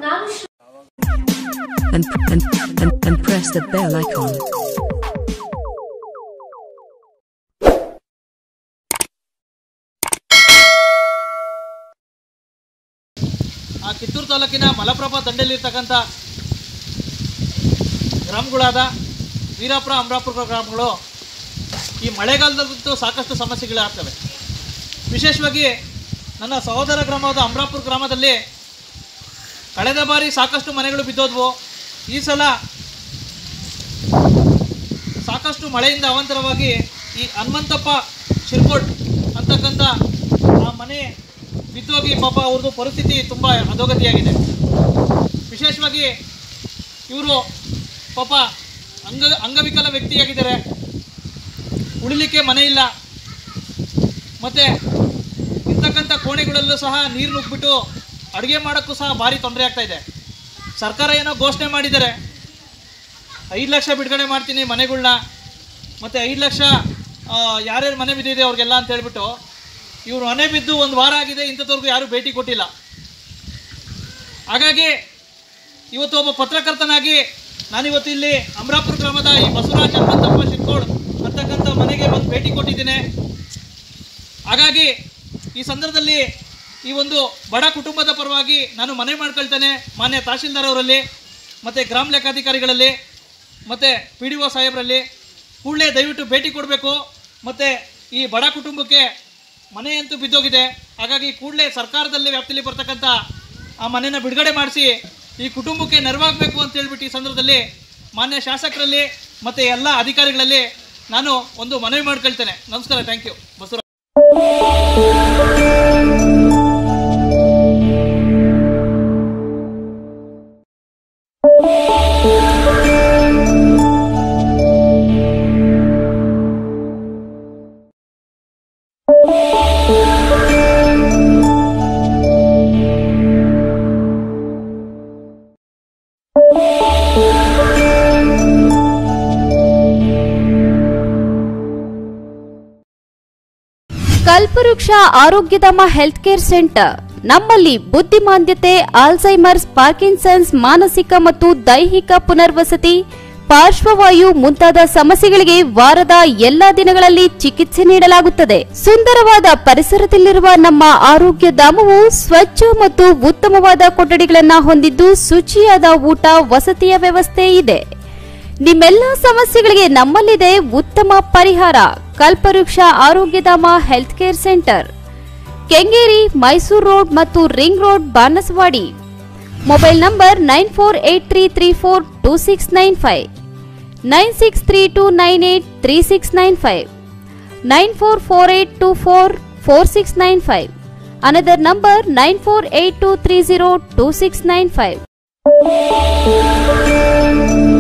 ನಾನು and, and, and, and press the bell icon. ಆ ಕಿತ್ತೂರು ತಾಲೂಕಿನ ಮಲಪ್ರಭಾ ದಂಡೆಯಲ್ಲಿರ್ತಕ್ಕಂಥ ಗ್ರಾಮಗಳಾದ ವೀರಾಪುರ ಅಮರಾಪುರ ಗ್ರಾಮಗಳು ಈ ಮಳೆಗಾಲದಂತೂ ಸಾಕಷ್ಟು ಸಮಸ್ಯೆಗಳಾಗ್ತವೆ ವಿಶೇಷವಾಗಿ ನನ್ನ ಸಹೋದರ ಗ್ರಾಮವಾದ ಅಮರಾಪುರ ಗ್ರಾಮದಲ್ಲಿ ಕಳೆದ ಬಾರಿ ಸಾಕಷ್ಟು ಮನೆಗಳು ಬಿದ್ದೋದ್ವು ಈ ಸಲ ಸಾಕಷ್ಟು ಮಳೆಯಿಂದ ಅವಾಂತರವಾಗಿ ಈ ಹನುಮಂತಪ್ಪ ಶಿರ್ಕೋಟ್ ಅಂತಕ್ಕಂಥ ಆ ಮನೆ ಬಿದ್ದೋಗಿ ಪಾಪ ಅವ್ರದ್ದು ಪರಿಸ್ಥಿತಿ ತುಂಬ ಅಧೋಗತಿಯಾಗಿದೆ ವಿಶೇಷವಾಗಿ ಇವರು ಪಾಪ ಅಂಗ ಅಂಗವಿಕಲ ವ್ಯಕ್ತಿಯಾಗಿದ್ದಾರೆ ಉಳಿಲಿಕ್ಕೆ ಮನೆ ಇಲ್ಲ ಮತ್ತು ಇರ್ತಕ್ಕಂಥ ಕೋಣೆಗಳಲ್ಲೂ ಸಹ ನೀರು ನುಗ್ಬಿಟ್ಟು ಅಡುಗೆ ಮಾಡೋಕ್ಕೂ ಸಹ ಭಾರಿ ತೊಂದರೆ ಆಗ್ತಾ ಇದೆ ಸರ್ಕಾರ ಏನೋ ಘೋಷಣೆ ಮಾಡಿದ್ದಾರೆ ಐದು ಲಕ್ಷ ಬಿಡುಗಡೆ ಮಾಡ್ತೀನಿ ಮನೆಗಳ್ನ ಮತ್ತು ಐದು ಲಕ್ಷ ಆ, ಯಾರ್ಯಾರು ಮನೆ ಬಿದ್ದಿದೆ ಅವ್ರಿಗೆಲ್ಲ ಅಂತ ಹೇಳ್ಬಿಟ್ಟು ಇವ್ರು ಮನೆ ಬಿದ್ದು ಒಂದು ವಾರ ಆಗಿದೆ ಇಂಥವ್ರಿಗೂ ಯಾರೂ ಭೇಟಿ ಕೊಟ್ಟಿಲ್ಲ ಹಾಗಾಗಿ ಇವತ್ತು ಒಬ್ಬ ಪತ್ರಕರ್ತನಾಗಿ ನಾನಿವತ್ತು ಇಲ್ಲಿ ಅಮರಾಪುರ ಗ್ರಾಮದ ಈ ಬಸವರಾಜ್ ಹನುಮಂತಪ್ಪ ಶಿರ್ಕೋಡ್ ಅಂತಕ್ಕಂಥ ಮನೆಗೆ ಬಂದು ಭೇಟಿ ಕೊಟ್ಟಿದ್ದೇನೆ ಹಾಗಾಗಿ ಈ ಸಂದರ್ಭದಲ್ಲಿ ಈ ಒಂದು ಬಡ ಕುಟುಂಬದ ಪರವಾಗಿ ನಾನು ಮನೆ ಮಾಡ್ಕೊಳ್ತೇನೆ ಮಾನ್ಯ ತಹಶೀಲ್ದಾರ್ ಅವರಲ್ಲಿ ಮತ್ತು ಗ್ರಾಮ ಲೆಕ್ಕಾಧಿಕಾರಿಗಳಲ್ಲಿ ಮತ್ತು ಪಿ ಡಿ ಒ ಸಾಹೇಬರಲ್ಲಿ ಕೂಡಲೇ ದಯವಿಟ್ಟು ಭೇಟಿ ಕೊಡಬೇಕು ಮತ್ತು ಈ ಬಡ ಕುಟುಂಬಕ್ಕೆ ಮನೆ ಅಂತೂ ಬಿದ್ದೋಗಿದೆ ಹಾಗಾಗಿ ಕೂಡಲೇ ಸರ್ಕಾರದಲ್ಲಿ ವ್ಯಾಪ್ತಿಯಲ್ಲಿ ಬರ್ತಕ್ಕಂಥ ಆ ಮನೆಯನ್ನು ಬಿಡುಗಡೆ ಮಾಡಿಸಿ ಈ ಕುಟುಂಬಕ್ಕೆ ನೆರವಾಗಬೇಕು ಅಂತ ಹೇಳ್ಬಿಟ್ಟು ಈ ಸಂದರ್ಭದಲ್ಲಿ ಮಾನ್ಯ ಶಾಸಕರಲ್ಲಿ ಮತ್ತು ಎಲ್ಲ ಅಧಿಕಾರಿಗಳಲ್ಲಿ ನಾನು ಒಂದು ಮನವಿ ಮಾಡ್ಕೊಳ್ತೇನೆ ನಮಸ್ಕಾರ ಥ್ಯಾಂಕ್ ಯು ಬಸವರಾಜ್ ಕಲ್ಪವೃಕ್ಷ ಆರೋಗ್ಯಧಾಮ ಹೆಲ್ತ್ ಕೇರ್ ಸೆಂಟರ್ ನಮ್ಮಲ್ಲಿ ಬುದ್ಧಿಮಾಂದ್ಯತೆ ಆಲ್ಝೈಮರ್ಸ್ ಪಾರ್ಕಿನ್ಸನ್ಸ್ ಮಾನಸಿಕ ಮತ್ತು ದೈಹಿಕ ಪುನರ್ವಸತಿ ಪಾರ್ಶ್ವವಾಯು ಮುಂತಾದ ಸಮಸ್ಯೆಗಳಿಗೆ ವಾರದ ಎಲ್ಲಾ ದಿನಗಳಲ್ಲಿ ಚಿಕಿತ್ಸೆ ನೀಡಲಾಗುತ್ತದೆ ಸುಂದರವಾದ ಪರಿಸರದಲ್ಲಿರುವ ನಮ್ಮ ಆರೋಗ್ಯ ಧಾಮವು ಸ್ವಚ್ಛ ಮತ್ತು ಉತ್ತಮವಾದ ಕೊಠಡಿಗಳನ್ನ ಹೊಂದಿದ್ದು ಶುಚಿಯಾದ ಊಟ ವಸತಿಯ ವ್ಯವಸ್ಥೆ ಇದೆ ನಿಮ್ಮೆಲ್ಲ ಸಮಸ್ಯೆಗಳಿಗೆ ನಮ್ಮಲ್ಲಿದೆ ಉತ್ತಮ ಪರಿಹಾರ Kalpavriksha Arogyadhama health care centre Kengeri Mysuru road ಮತ್ತು ring road Banaswadi mobile number nine four eight three three four two six nine five nine six three two nine eight three six nine five nine four four eight two four four six nine five another number nine four eight two three zero two six nine five